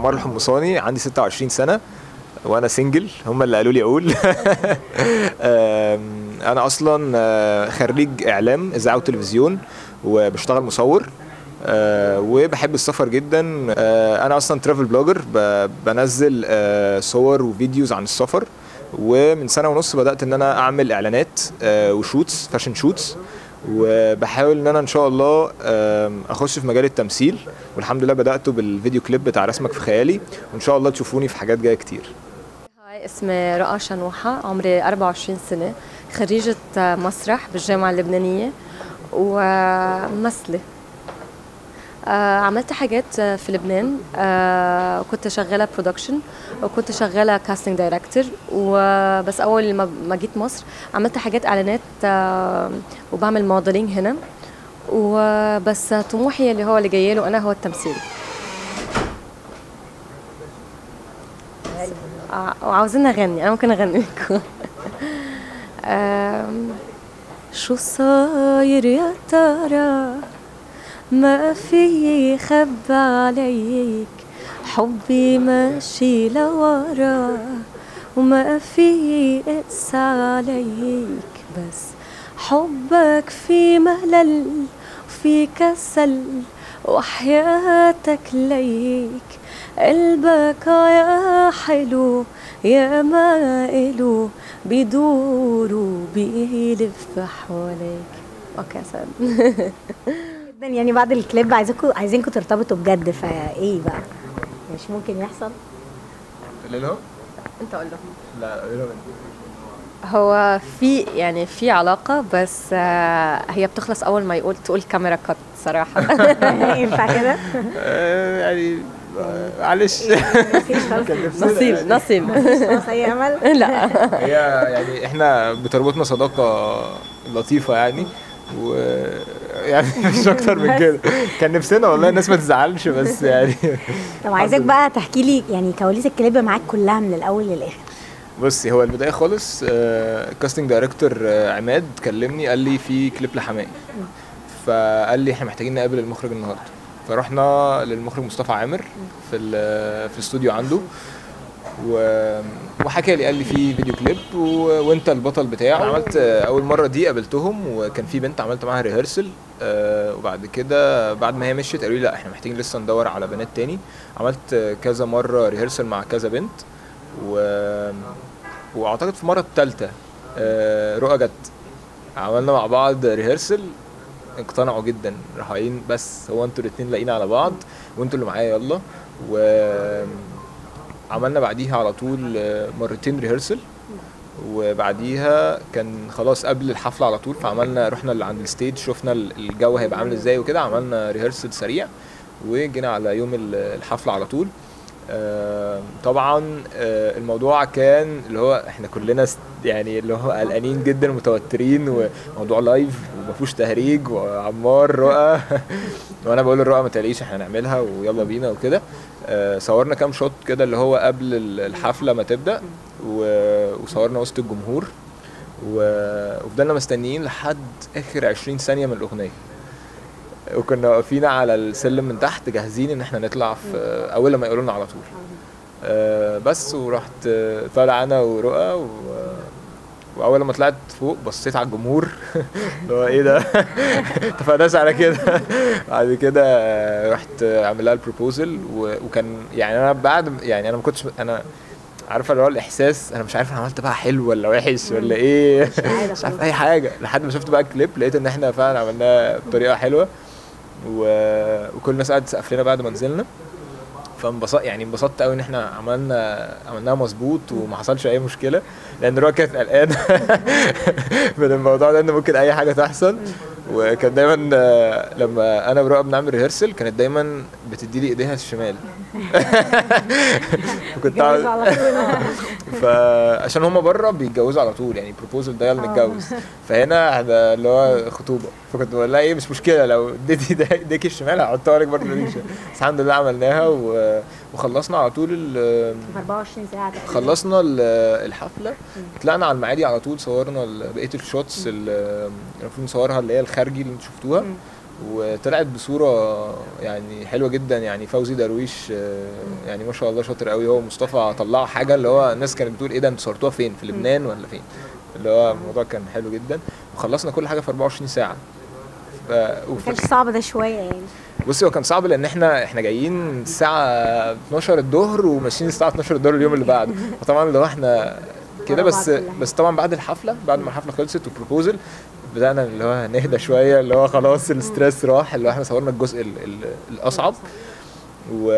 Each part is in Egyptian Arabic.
عمار الحمصاني عندي 26 سنه وانا سنجل هم اللي قالوا لي اقول آم، انا اصلا آه، خريج اعلام اذاعه وتلفزيون وبشتغل مصور آه، وبحب السفر جدا آه، انا اصلا ترافل بلوجر بنزل آه، صور وفيديوز عن السفر ومن سنه ونص بدات ان انا اعمل اعلانات آه، وشوتس فاشن شوتس وبحاول ان انا ان شاء الله آم، اخش في مجال التمثيل والحمد لله بدات بالفيديو كليب بتاع رسمك في خيالي وان شاء الله تشوفوني في حاجات جايه كتير هاي اسمي رؤى شنوحة عمري 24 سنة خريجة مسرح بالجامعة اللبنانية وممثلة آه، عملت حاجات آه، في لبنان آه، كنت شغالة برودكشن وكنت شغالة كاستنج دايركتور وبس أول ما ما جيت مصر عملت حاجات إعلانات آه، وبعمل موديلينج هنا وبس طموحي اللي هو اللي جاي له أنا هو التمثيل آه، وعاوزين اغني انا ممكن اغني لكم آم، شو صاير يا ترى ما في خبى عليك حبي ماشي لورا وما في اقسى عليك بس حبك في ملل وفي كسل وحياتك ليك قلبك يا حلو يا ما إله بيدور وبيلف حواليك اوكي سلام جدا يعني بعد الكليب عايزينكم عايزينكم ترتبطوا بجد فايه بقى مش ممكن يحصل تقول لهم انت قول لهم لا قول لهم هو في يعني في علاقة بس آه، هي بتخلص أول ما يقول تقول كاميرا كات صراحة ينفع كده يعني آه، معلش مفيش خالص كان نفسنا- نصيب نصيب خلاص اي امل لا هي يعني احنا بتربطنا صداقه لطيفه يعني و يعني مش اكتر من كده كان نفسنا والله الناس ما تزعلش بس يعني طب عايزك بقى تحكي لي يعني كواليس الكليب معاك كلها من الاول للاخر بصي هو البدايه خالص الكاستنج دايركتور عماد كلمني قال لي في كليب لحماقي فقال لي احنا محتاجين نقابل المخرج النهارده فرحنا للمخرج مصطفى عامر في ال- في الاستوديو عنده و... وحكى لي قال لي في فيديو كليب و... وانت البطل بتاعه عملت آه، اول مره دي قابلتهم وكان في بنت عملت معاها ريهرسل آه وبعد كده بعد ما هي مشيت قالوا لي لا احنا محتاجين لسه ندور على بنات تاني عملت آه، كذا مره ريهرسل مع كذا بنت و... واعتقد في المره الثالثه آه رؤى جت عملنا مع بعض ريهرسل اقتنعوا جدا راحوا قايلين بس هو انتوا الاتنين لاقيين على بعض وانتوا اللي معايا يلا و عملنا بعديها على طول آه، مرتين ريهرسل وبعديها كان خلاص قبل الحفله على طول فعملنا رحنا اللي عند الستيج شفنا ال- الجو هيبقى عامل ازاي وكده عملنا ريهرسل سريع وجينا على يوم ال- الحفله على طول آه، طبعا آه، الموضوع كان اللي هو احنا كلنا ست- يعني اللي هو قلقانين جدا متوترين وموضوع لايف ومفيهوش تهريج وعمار رؤى وانا بقول للرؤى ما تقلقيش احنا هنعملها ويلا بينا وكده آه، صورنا كام شوت كده اللي هو قبل ال- الحفله ما تبدا و- وصورنا وسط الجمهور و- وفضلنا مستنيين لحد اخر 20 ثانيه من الاغنيه وكنا واقفين على السلم من تحت جاهزين ان احنا نطلع في اول لما يقولوا لنا على طول آه، بس ورحت آه، طالع انا ورؤى و... واول لما طلعت فوق بصيت على الجمهور اللي هو ايه ده اتفقناش على كده بعد كده آه، رحت آه، عامل لها البروبوزل وكان يعني انا بعد يعني انا ما كنتش انا عارفه اللي هو الاحساس انا مش عارف انا عملت بقى حلو ولا وحش ولا ايه مش عارف اي حاجه لحد ما شفت بقى الكليب لقيت ان احنا فعلا عملناه بطريقه حلوه و... وكل الناس قعدت تسقف لنا بعد ما نزلنا فانبسطت يعني انبسطت قوي ان احنا عملنا عملناها مظبوط وما حصلش اي مشكله لان رؤى كانت قلقانه من الموضوع ده ان ممكن اي حاجه تحصل وكان دايما آه، لما انا ورؤى بنعمل ريهرسل كانت دايما بتدي لي ايديها الشمال كنت جوزوا على طول فعشان هما بره بيتجوزوا على طول يعني بروبوزل ده يلا نتجوز فهنا احنا اللي هو خطوبه فكنت بقول لها ايه مش مشكله لو اديتي ده- ايديكي الشمال هحطها لك برضه ايديك الشمال بس الحمد لله عملناها و- وخلصنا على طول ال- في 24 ساعه تقريبا خلصنا ال- الحفله طلعنا على المعادي على طول صورنا ال- بقيه الشوتس ال- المفروض نصورها اللي هي الخارجي اللي انتوا شفتوها وطلعت بصوره يعني حلوه جدا يعني فوزي درويش آه، يعني ما شاء الله شاطر قوي هو مصطفى طلعوا حاجه اللي هو الناس كانت بتقول ايه ده انتوا صورتوها فين في لبنان ولا فين اللي هو الموضوع كان حلو جدا وخلصنا كل حاجه في 24 ساعه ف... ما وف... كانش صعب ده شويه يعني بصي هو كان صعب لان احنا احنا جايين الساعه 12 الظهر وماشيين الساعه 12 الظهر اليوم اللي بعده فطبعا لو احنا كده ورا بس بعض كلها. بس طبعا بعد الحفله بعد ما الحفله خلصت والبروبوزل بدانا اللي هو نهدى شويه اللي هو خلاص الستريس راح اللي هو احنا صورنا الجزء ال ال الاصعب و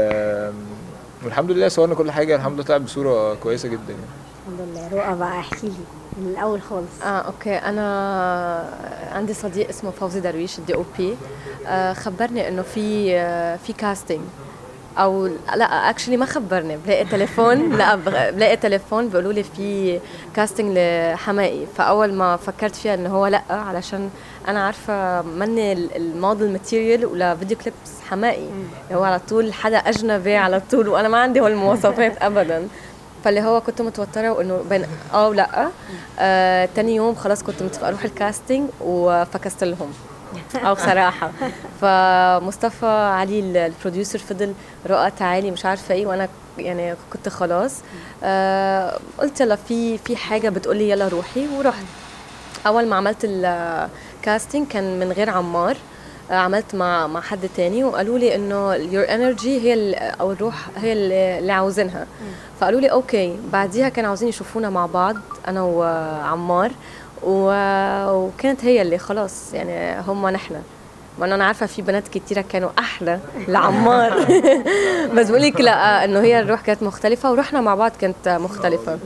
والحمد لله صورنا كل حاجه الحمد لله طلعت بصوره كويسه جدا يعني الحمد لله رؤى بقى احكي لي من الاول خالص اه اوكي انا عندي صديق اسمه فوزي درويش الدي او بي آه خبرني انه في آه في كاستنج او لا اكشلي ما خبرني بلاقي تليفون لا بغ- بلاقي تليفون بيقولوا لي في كاستنج لحمائي فاول ما فكرت فيها انه هو لا علشان انا عارفه مني ال- الموديل ماتيريال ولا فيديو كليبس حمائي هو على طول حدا اجنبي على طول وانا ما عندي هول المواصفات ابدا فاللي هو كنت متوتره وانه بين اه ولا آه تاني يوم خلاص كنت متفقه اروح الكاستنج وفكست لهم او صراحه فمصطفى علي ال- البروديوسر فضل رؤى تعالي مش عارفه ايه وانا يعني كنت خلاص آه قلت يلا في في حاجه بتقولي يلا روحي ورحت اول ما عملت الكاستنج كان من غير عمار آه، عملت مع مع حد تاني وقالوا لي انه your energy هي ال- او الروح هي اللي اللي عاوزينها فقالوا لي اوكي بعديها كانوا عاوزين يشوفونا مع بعض انا وعمار و- وكانت هي اللي خلاص يعني هم نحن ما انا عارفه في بنات كتيره كانوا احلى لعمار بس بقول لك لا انه هي الروح كانت مختلفه ورحنا مع بعض كانت مختلفه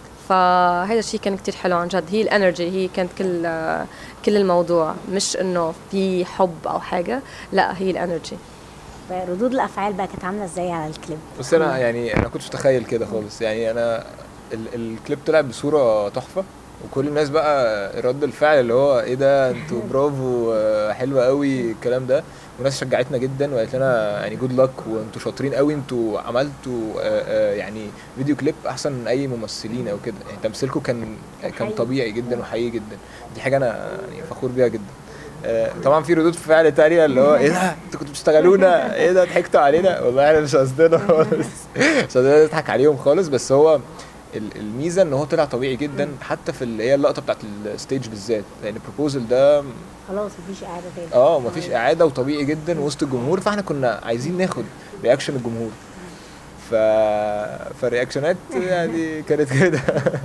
فهذا الشيء كان كتير حلو عن جد هي الانرجي هي كانت كل كل الموضوع مش انه في حب او حاجه لا هي الانرجي ردود الافعال بقى كانت عامله ازاي على الكليب بس انا يعني انا ما كنتش متخيل كده خالص يعني انا ال الكليب طلع بصوره تحفه وكل الناس بقى رد الفعل اللي هو ايه ده انتوا برافو آه، حلوه قوي الكلام ده وناس شجعتنا جدا وقالت لنا يعني جود لك وانتوا شاطرين قوي انتوا عملتوا آه، آه، يعني فيديو كليب احسن من اي ممثلين او كده يعني تمثيلكم كان كان حقيقي. طبيعي جدا وحقيقي جدا دي حاجه انا يعني فخور بيها جدا آه، طبعا في ردود فعل تانية اللي هو ايه ده انتوا كنتوا بتشتغلونا ايه ده ضحكتوا علينا والله احنا مش قصدنا خالص مش قصدنا نضحك عليهم خالص بس هو ال- الميزه ان هو طلع طبيعي جدا حتى في اللي هي اللقطه بتاعت الستيج بالذات لان البروبوزل ده خلاص مفيش قاعده تاني اه مفيش اعاده وطبيعي جدا وسط الجمهور فاحنا كنا عايزين ناخد رياكشن الجمهور ف فالرياكشنات يعني كانت كده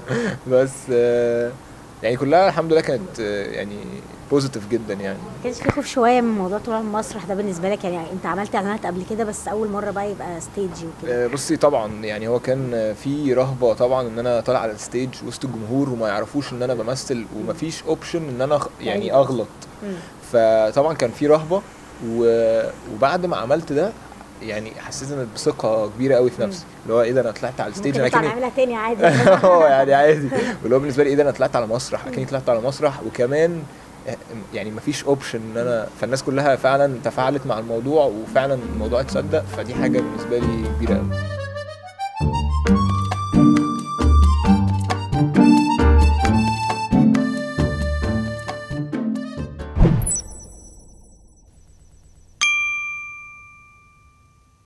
بس آه، يعني كلها الحمد لله كانت آه، يعني بوزيتيف جدا يعني ما كانش في خوف شويه من موضوع طلوع المسرح ده بالنسبه لك يعني انت عملت اعلانات قبل كده بس اول مره بقى يبقى ستيج وكده آه، بصي طبعا يعني هو كان آه، في رهبه طبعا ان انا طالع على الستيج وسط الجمهور وما يعرفوش ان انا بمثل ومفيش اوبشن ان انا أخ- يعني أيوة. اغلط مم. فطبعا كان في رهبه و... وبعد ما عملت ده يعني حسيت ان بثقه كبيره قوي في نفسي اللي هو ايه ده انا طلعت على الستيج ممكن انا نطلع كاني نعملها تاني عادي اه يعني عادي واللي هو بالنسبه لي ايه ده انا طلعت على مسرح اكني طلعت على مسرح وكمان يعني مفيش اوبشن ان انا فالناس كلها فعلا تفاعلت مع الموضوع وفعلا الموضوع اتصدق فدي حاجه بالنسبه لي كبيره قوي